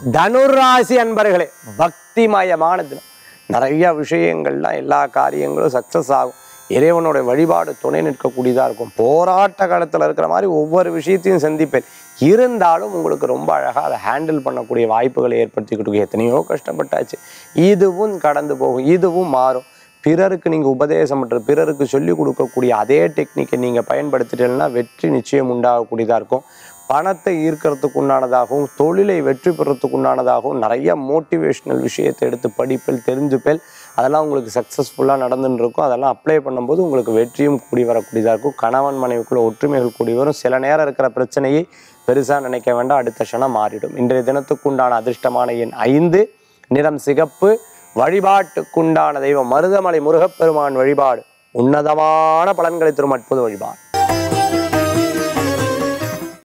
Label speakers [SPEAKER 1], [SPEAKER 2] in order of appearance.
[SPEAKER 1] தனுராசி அன்பர்களே பக்திமயமான தினம் நிறைய விஷயங்கள்லாம் எல்லா காரியங்களும் சக்ஸஸ் ஆகும் இறைவனுடைய வழிபாடு துணை நிற்கக்கூடியதாக இருக்கும் போராட்ட காலத்தில் இருக்கிற மாதிரி ஒவ்வொரு விஷயத்தையும் சந்திப்பேன் இருந்தாலும் உங்களுக்கு ரொம்ப அழகாக அதை ஹேண்டில் பண்ணக்கூடிய வாய்ப்புகளை ஏற்படுத்திக்கிட்டு எத்தனையோ கஷ்டப்பட்டாச்சு இதுவும் கடந்து போகும் இதுவும் மாறும் பிறருக்கு நீங்கள் உபதேசம் பண்ணுற பிறருக்கு சொல்லிக் கொடுக்கக்கூடிய அதே டெக்னிக்கை நீங்கள் பயன்படுத்திட்டீங்கன்னா வெற்றி நிச்சயம் உண்டாகக்கூடியதாக இருக்கும் பணத்தை ஈர்க்கறதுக்கு உண்டானதாகவும் தொழிலை வெற்றி பெறத்துக்கு உண்டானதாகவும் நிறைய மோட்டிவேஷ்னல் விஷயத்தை எடுத்து படிப்பில் தெரிஞ்சுப்பேல் அதெல்லாம் உங்களுக்கு சக்ஸஸ்ஃபுல்லாக நடந்துன்னு இருக்கும் அதெல்லாம் அப்ளை பண்ணும்போது உங்களுக்கு வெற்றியும் கூடி வரக்கூடியதாக இருக்கும் கணவன் மனைவிக்குள்ள ஒற்றுமைகள் கூடி வரும் சில நேரம் இருக்கிற பிரச்சனையை பெருசாக நினைக்க வேண்டாம் அடுத்த க்ஷணம் மாறிடும் இன்றைய தினத்துக்கு உண்டான அதிர்ஷ்டமான எண் ஐந்து நிறம் சிகப்பு வழிபாட்டுக்குண்டான தெய்வம் மருதமலை முருகப்பெருமான் வழிபாடு உன்னதமான பலன்களை தரும் அற்புத வழிபாடு